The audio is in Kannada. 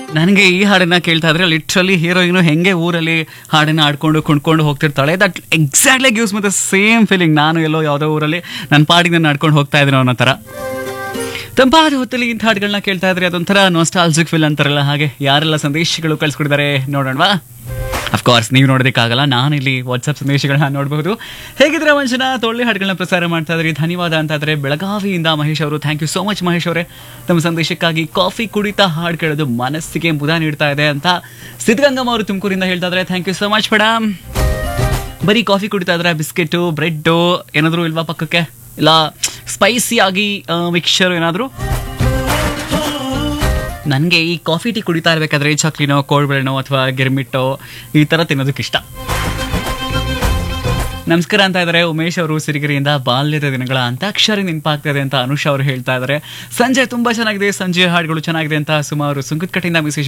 ನನಗೆ ಈ ಹಾಡನ್ನ ಕೇಳ್ತಾ ಇದ್ರೆ ಲಿಟ್ರಲಿ ಹೀರೋಯಿನು ಹೆಂಗೆ ಊರಲ್ಲಿ ಹಾಡನ್ನ ಆಡ್ಕೊಂಡು ಕುಣ್ಕೊಂಡು ಹೋಗ್ತಿರ್ತಾಳೆ ದಟ್ ಎಕ್ಸಾಕ್ಟ್ಲಿ ಗಿವ್ಸ್ ಮತ್ತೆ ಸೇಮ್ ಫೀಲಿಂಗ್ ನಾನು ಎಲ್ಲೋ ಯಾವುದೋ ಊರಲ್ಲಿ ನನ್ನ ಪಾಡಿಗೆ ನಾನು ನಡ್ಕೊಂಡು ಹೋಗ್ತಾ ಇದ್ದೀನಿ ಅನ್ನೋ ಥರ ತಂಪಾದ ಹೊತ್ತಲ್ಲಿ ಇಂಥ ಹಾಡುಗಳನ್ನ ಕೇಳ್ತಾ ಇದ್ರೆ ಅದೊಂಥರ ನೋಸ್ಟಾಲ್ಜಿಕ್ ಫೀಲ್ ಅಂತಾರಲ್ಲ ಹಾಗೆ ಯಾರೆಲ್ಲ ಸಂದೇಶಗಳು ಕಳ್ಸಿಕೊಡಿದ್ದಾರೆ ನೋಡೋಣವಾ ಅಫ್ಕೋರ್ಸ್ ನೀವು ನೋಡೋದಕ್ಕಾಗಲ್ಲ ನಾನು ಇಲ್ಲಿ ವಾಟ್ಸಪ್ ಸಂದೇಶಗಳನ್ನ ನೋಡಬಹುದು ಹೇಗಿದ್ರೆ ಮಂಜುನಾಥ್ ಒಳ್ಳೆ ಹಾಡುಗಳನ್ನ ಪ್ರಸಾರ ಮಾಡ್ತಾ ಇದ್ರಿ ಧನ್ಯವಾದ ಅಂತ ಇದ್ರೆ ಬೆಳಗಾವಿಯಿಂದ ಮಹೇಶ್ ಅವರು thank you so much Mahesh ಅವರೇ ತಮ್ಮ ಸಂದೇಶಕ್ಕಾಗಿ ಕಾಫಿ ಕುಡಿತಾ ಹಾಡು ಕೇಳೋದು ಮನಸ್ಸಿಗೆ ಮುದ ನೀಡ್ತಾ ಇದೆ ಅಂತ ಸಿದ್ಧಗಂಗಮ್ಮ ಅವರು ತುಮಕೂರಿಂದ ಹೇಳ್ತಾ ಇದ್ದಾರೆ thank you so much madam ಬರೀ ಕಾಫಿ ಕುಡಿತಾ ಇದ್ರೆ ಬಿಸ್ಕೆಟು ಬ್ರೆಡ್ಡು ಏನಾದರೂ ಇಲ್ವಾ ಪಕ್ಕಕ್ಕೆ ಇಲ್ಲ ಸ್ಪೈಸಿ ಆಗಿ ಮಿಕ್ಸ್ಚರ್ ಏನಾದರೂ ನನಗೆ ಈ ಕಾಫಿ ಟೀ ಕುಡಿತಾ ಇರಬೇಕಾದ್ರೆ ಚಕ್ಲಿನೋ ಕೋಳ್ಬೆಳೆನೋ ಅಥವಾ ಗಿರ್ಮಿಟ್ಟೋ ಈ ಥರ ತಿನ್ನೋದಕ್ಕೆ ಇಷ್ಟ ನಮಸ್ಕಾರ ಅಂತ ಇದ್ದಾರೆ ಉಮೇಶ್ ಅವರು ಸಿರಿಗಿರಿಯಿಂದ ಬಾಲ್ಯದ ದಿನಗಳ ಅಂತಾಕ್ಷರಿ ನೆನಪಾಗ್ತದೆ ಅಂತ ಅನುಷ್ ಅವರು ಹೇಳ್ತಾ ಇದ್ದಾರೆ ಸಂಜೆ ತುಂಬಾ ಚೆನ್ನಾಗಿದೆ ಸಂಜೆ ಹಾಡುಗಳು ಚೆನ್ನಾಗಿದೆ ಅಂತ ಸುಮಾರು ಸುಂಕದಕಟ್ಟೆಯಿಂದ ಮೆಸೇಜ್